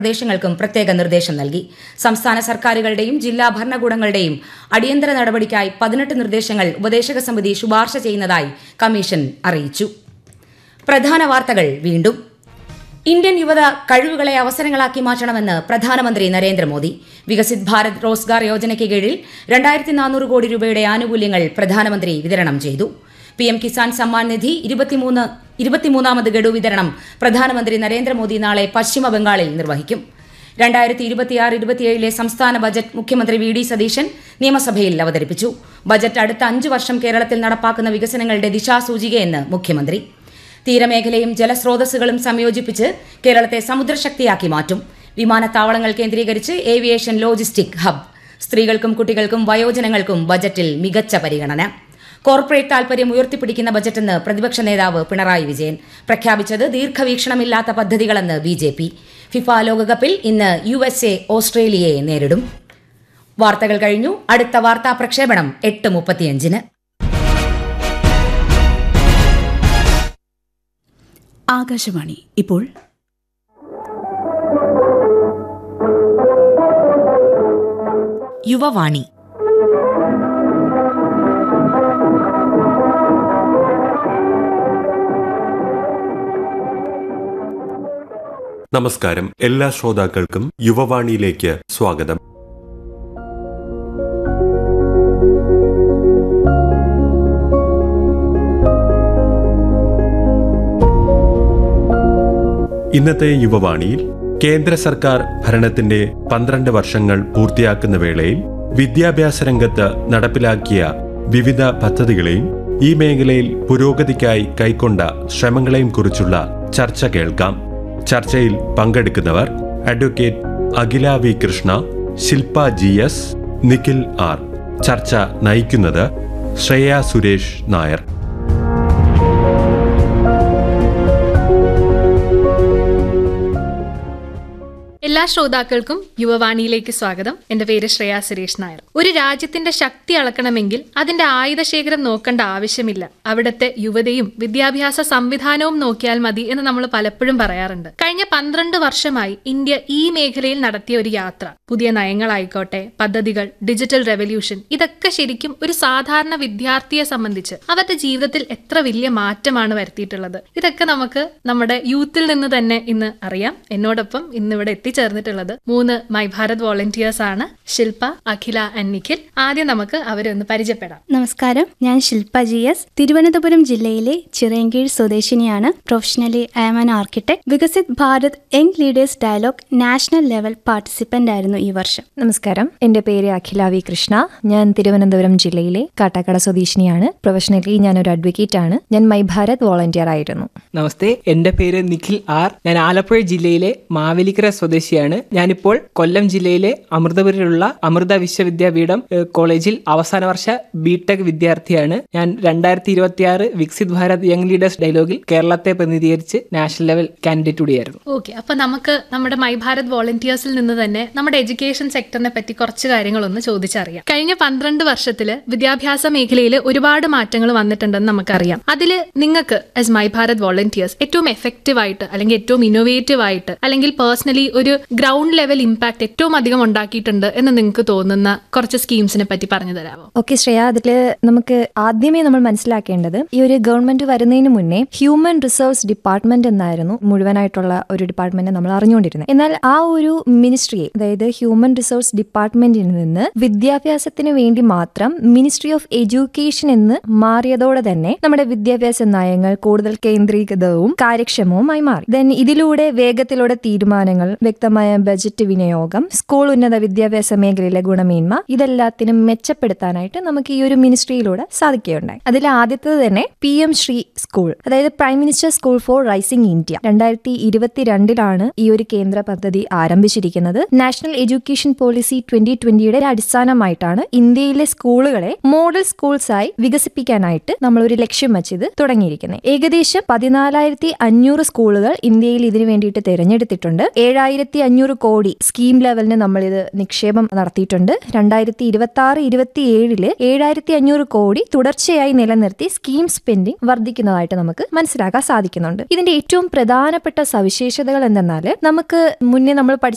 പ്രദേശങ്ങൾക്കും പ്രത്യേക നിർദ്ദേശം നൽകി സംസ്ഥാന സർക്കാരുകളുടെയും ജില്ലാ ഭരണകൂടങ്ങളുടെയും അടിയന്തര നടപടിക്കായി പതിനെട്ട് നിർദ്ദേശങ്ങൾ ഉപദേശക സമിതി ശുപാർശ ചെയ്യുന്നതായി കമ്മീഷൻ അറിയിച്ചു പ്രധാന വാർത്തകൾ വീണ്ടും ഇന്ത്യൻ യുവത കഴിവുകളെ അവസരങ്ങളാക്കി മാറ്റണമെന്ന് പ്രധാനമന്ത്രി നരേന്ദ്രമോദി വികസിത് ഭാരത് റോസ്ഗാർ യോജനയ്ക്ക് കീഴിൽ രണ്ടായിരത്തി നാനൂറ് കോടി രൂപയുടെ ആനുകൂല്യങ്ങൾ പ്രധാനമന്ത്രി വിതരണം ചെയ്തു പി എം കിസാൻ സമ്മാൻ നിധി ഇരുപത്തിമൂന്ന് ഇരുപത്തിമൂന്നാമത് ഗഡു വിതരണം പ്രധാനമന്ത്രി നരേന്ദ്രമോദി നാളെ പശ്ചിമ ബംഗാളിൽ നിർവഹിക്കും രണ്ടായിരത്തി ഇരുപത്തിയാറ് ഇരുപത്തിയേഴിലെ സംസ്ഥാന ബജറ്റ് മുഖ്യമന്ത്രി വി ഡി സതീശൻ നിയമസഭയിൽ അവതരിപ്പിച്ചു ബജറ്റ് അടുത്ത അഞ്ചു വർഷം കേരളത്തിൽ നടപ്പാക്കുന്ന വികസനങ്ങളുടെ ദിശാസൂചികയെന്ന് മുഖ്യമന്ത്രി തീരമേഖലയും ജലസ്രോതസ്സുകളും സംയോജിപ്പിച്ച് കേരളത്തെ സമുദ്രശക്തിയാക്കി മാറ്റും വിമാനത്താവളങ്ങൾ കേന്ദ്രീകരിച്ച് ഏവിയേഷൻ ലോജിസ്റ്റിക് ഹബ് സ്ത്രീകൾക്കും കുട്ടികൾക്കും വയോജനങ്ങൾക്കും ബജറ്റിൽ മികച്ച പരിഗണന കോർപ്പറേറ്റ് താൽപര്യം ഉയർത്തിപ്പിടിക്കുന്ന ബജറ്റെന്ന് പ്രതിപക്ഷ നേതാവ് പിണറായി വിജയൻ പ്രഖ്യാപിച്ചത് ദീർഘവീക്ഷണമില്ലാത്ത പദ്ധതികളെന്ന് ബി ജെ പി ഫിഫ ലോകകപ്പിൽ ഇന്ന് യു എസ് എ ഓസ്ട്രേലിയയെ നേരിടും വാർത്തകൾ കഴിഞ്ഞു അടുത്ത വാർത്താ പ്രക്ഷേപണം എട്ട് മുപ്പത്തിയഞ്ചിന് ആകാശവാണി ഇപ്പോൾ യുവവാണി നമസ്കാരം എല്ലാ ശ്രോതാക്കൾക്കും യുവവാണിയിലേക്ക് സ്വാഗതം ഇന്നത്തെ യുവവാണിയിൽ കേന്ദ്ര സർക്കാർ ഭരണത്തിന്റെ പന്ത്രണ്ട് വർഷങ്ങൾ പൂർത്തിയാക്കുന്ന വേളയിൽ വിദ്യാഭ്യാസ രംഗത്ത് നടപ്പിലാക്കിയ വിവിധ പദ്ധതികളെയും ഈ മേഖലയിൽ പുരോഗതിക്കായി കൈക്കൊണ്ട ശ്രമങ്ങളെയും കുറിച്ചുള്ള ചർച്ച കേൾക്കാം ചർച്ചയിൽ പങ്കെടുക്കുന്നവർ advocate Akhila V Krishna Shilpa G S Nikhil R ചർച്ച നയിക്കുന്നത് ശ്രേയ സുരേഷ് നായർ എല്ലാ ശ്രോതാക്കൾക്കും യുവവാണിയിലേക്ക് സ്വാഗതം എന്റെ പേര് ശ്രേയ സുരേഷ് നായർ ഒരു രാജ്യത്തിന്റെ ശക്തി അളക്കണമെങ്കിൽ അതിന്റെ ആയുധശേഖരം നോക്കേണ്ട ആവശ്യമില്ല അവിടുത്തെ യുവതയും വിദ്യാഭ്യാസ സംവിധാനവും നോക്കിയാൽ മതി എന്ന് നമ്മൾ പലപ്പോഴും പറയാറുണ്ട് കഴിഞ്ഞ പന്ത്രണ്ട് വർഷമായി ഇന്ത്യ ഈ മേഖലയിൽ നടത്തിയ ഒരു യാത്ര പുതിയ നയങ്ങളായിക്കോട്ടെ പദ്ധതികൾ ഡിജിറ്റൽ റെവല്യൂഷൻ ഇതൊക്കെ ശരിക്കും ഒരു സാധാരണ വിദ്യാർത്ഥിയെ സംബന്ധിച്ച് അവരുടെ ജീവിതത്തിൽ എത്ര വലിയ മാറ്റമാണ് വരുത്തിയിട്ടുള്ളത് ഇതൊക്കെ നമുക്ക് നമ്മുടെ യൂത്തിൽ നിന്ന് തന്നെ ഇന്ന് അറിയാം എന്നോടൊപ്പം ഇന്നിവിടെ എത്തിച്ചേർന്നിട്ടുള്ളത് മൂന്ന് മൈ ഭാരത് വോളണ്ടിയേഴ്സ് ആണ് ശില്പ അഖില ആൻഡ് നിഖിൽ ആദ്യം നമുക്ക് അവരെ ഒന്ന് പരിചയപ്പെടാം നമസ്കാരം ഞാൻ ശില്പ ജി എസ് തിരുവനന്തപുരം ജില്ലയിലെ ചിറയൻകീഴ് സ്വദേശിനിയാണ് professionally I am an architect Viksit Bharat young leaders dialogue national level participant ആയിരുന്നു ഈ വർഷം നമസ്കാരം എന്റെ പേര് അഖില വി കൃഷ്ണ ഞാൻ തിരുവനന്തപുരം ജില്ലയിലെ കാട്ടാക്കട സ്വദേശിനിയാണ് പ്രൊഫഷണലി ഞാൻ ഒരു അഡ്വക്കേറ്റ് ആണ് ഞാൻ മൈ ഭാരത് വോളണ്ടിയർ ആയിരുന്നു നമസ്തേ എൻ്റെ പേര് നിഖിൽ ആർ ഞാൻ ആലപ്പുഴ ജില്ലയിലെ മാവേലിക്കര സ്വദേശിയാണ് ഞാനിപ്പോൾ കൊല്ലം ജില്ലയിലെ അമൃതപുരിലുള്ള അമൃത വിശ്വവിദ്യാപീഠം ഏഹ്, കോളേജിൽ അവസാന വർഷ ബിടെക് വിദ്യാർത്ഥിയാണ് ഞാൻ രണ്ടായിരത്തി ഇരുപത്തി ആറ് വികസിത് ഭാരത് യങ് ലീഡേഴ്സ് ഡയലോഗിൽ കേരളത്തെ പ്രതിനിധീകരിച്ച് നാഷണൽ ലെവൽ കാൻഡിഡേറ്റ് കൂടിയായിരുന്നു ഓക്കെ അപ്പൊ നമുക്ക് നമ്മുടെ മൈ ഭാരത് വോളണ്ടിയേഴ്സിൽ നിന്ന് തന്നെ നമ്മുടെ എഡ്യൂക്കേഷൻ സെക്ടറിനെ പറ്റി കുറച്ച് കാര്യങ്ങളൊന്ന് ചോദിച്ചറിയാം കഴിഞ്ഞ പന്ത്രണ്ട് വർഷത്തില് വിദ്യാഭ്യാസ മേഖലയിൽ ഒരുപാട് മാറ്റങ്ങൾ വന്നിട്ടുണ്ടെന്ന് നമുക്കറിയാം അതിൽ നിങ്ങൾക്ക് ആസ് മൈ ഭാരത് വോളണ്ടിയേഴ്സ് ഏറ്റവും എഫക്റ്റീവ് ആയിട്ട് അല്ലെങ്കിൽ ഏറ്റവും ഇന്നോവേറ്റീവ് ആയിട്ട് അല്ലെങ്കിൽ പേഴ്സണലി ഒരു ഗ്രൗണ്ട് ലെവൽ ഇമ്പാക്ട് ഏറ്റവും അധികം ഉണ്ടാക്കിയിട്ടുണ്ട് എന്ന് നിങ്ങൾക്ക് തോന്നുന്ന കുറച്ച് സ്കീംസിനെ പറ്റി പറഞ്ഞു തരാമോ ഓക്കെ ശ്രേയ അതില് നമുക്ക് ആദ്യമേ നമ്മൾ മനസ്സിലാക്കേണ്ടത് ഈ ഒരു ഗവൺമെന്റ് വരുന്നതിന് മുന്നേ ഹ്യൂമൻ റിസോഴ്സ് ഡിപ്പാർട്ട്മെന്റ് എന്നായിരുന്നു മുഴുവനായിട്ടുള്ള ഒരു ഡിപ്പാർട്ട്മെന്റ് നമ്മൾ അറിഞ്ഞുകൊണ്ടിരുന്നത് എന്നാൽ ആ ഒരു മിനിസ്ട്രിയെ അതായത് ഹ്യൂമൻ റിസോഴ്സ് ഡിപ്പാർട്ട്മെന്റിൽ നിന്ന് വിദ്യാഭ്യാസത്തിന് വേണ്ടി മാത്രം മിനിസ്ട്രി ഓഫ് എഡ്യൂക്കേഷൻ എന്ന് മാറിയതോടെ തന്നെ നമ്മുടെ വിദ്യാഭ്യാസ നയങ്ങൾ കൂടുതൽ കേന്ദ്രീകൃതവും കാര്യക്ഷമവുമായി മാറി ദെൻ ഇതിലൂടെ വേഗത്തിലൂടെ തീരുമാനങ്ങൾ വ്യക്തമായ ബജറ്റ് വിനിയോഗം സ്കൂൾ ഉന്നത വിദ്യാഭ്യാസ മേഖലയിലെ ഗുണമേന്മ ഇതെല്ലാത്തിനും മെച്ചപ്പെടുത്താനായിട്ട് നമുക്ക് ഈ ഒരു മിനിസ്ട്രിയിലൂടെ സാധിക്കുകയുണ്ടായി അതിൽ ആദ്യത്തേത് തന്നെ പി എം ശ്രീ സ്കൂൾ അതായത് prime minister school for rising India രണ്ടായിരത്തി ഇരുപത്തിരണ്ടിലാണ് ഈ ഒരു കേന്ദ്ര പദ്ധതി ആരംഭിച്ചിരിക്കുന്നത് നാഷണൽ എഡ്യൂക്കേഷൻ പോളിസി ട്വന്റി ട്വന്റിയുടെ അടിസ്ഥാനമായിട്ടാണ് ഇന്ത്യയിലെ സ്കൂളുകളെ മോഡൽ സ്കൂൾസായി വികസിപ്പിക്കാനായിട്ട് നമ്മൾ ഒരു ലക്ഷ്യം വെച്ചത് തുടങ്ങിയിരിക്കുന്നത് ഏകദേശം പതിനാലായിരത്തി അഞ്ഞൂറ് സ്കൂളുകൾ ഇന്ത്യയിൽ ഇതിനു വേണ്ടിയിട്ട് തിരഞ്ഞെടുത്തിട്ടുണ്ട് ഏഴായിരത്തി അഞ്ഞൂറ് കോടി സ്കീം ലെവലിന് നമ്മൾ ഇത് നിക്ഷേപം നടത്തിയിട്ടുണ്ട് രണ്ടായിരത്തി ഇരുപത്തി ആറ് ഇരുപത്തി ഏഴില് ഏഴായിരത്തി അഞ്ഞൂറ് കോടി തുടർച്ചയായി നിലനിർത്തി സ്കീം സ്പെൻഡിംഗ് വർദ്ധിക്കുന്നതായിട്ട് നമുക്ക് മനസ്സിലാക്കാൻ സാധിക്കുന്നുണ്ട് ഇതിന്റെ ഏറ്റവും പ്രധാനപ്പെട്ട സവിശേഷതകൾ എന്തെന്നാൽ നമുക്ക് മുന്നേ നമ്മൾ പഠിച്ച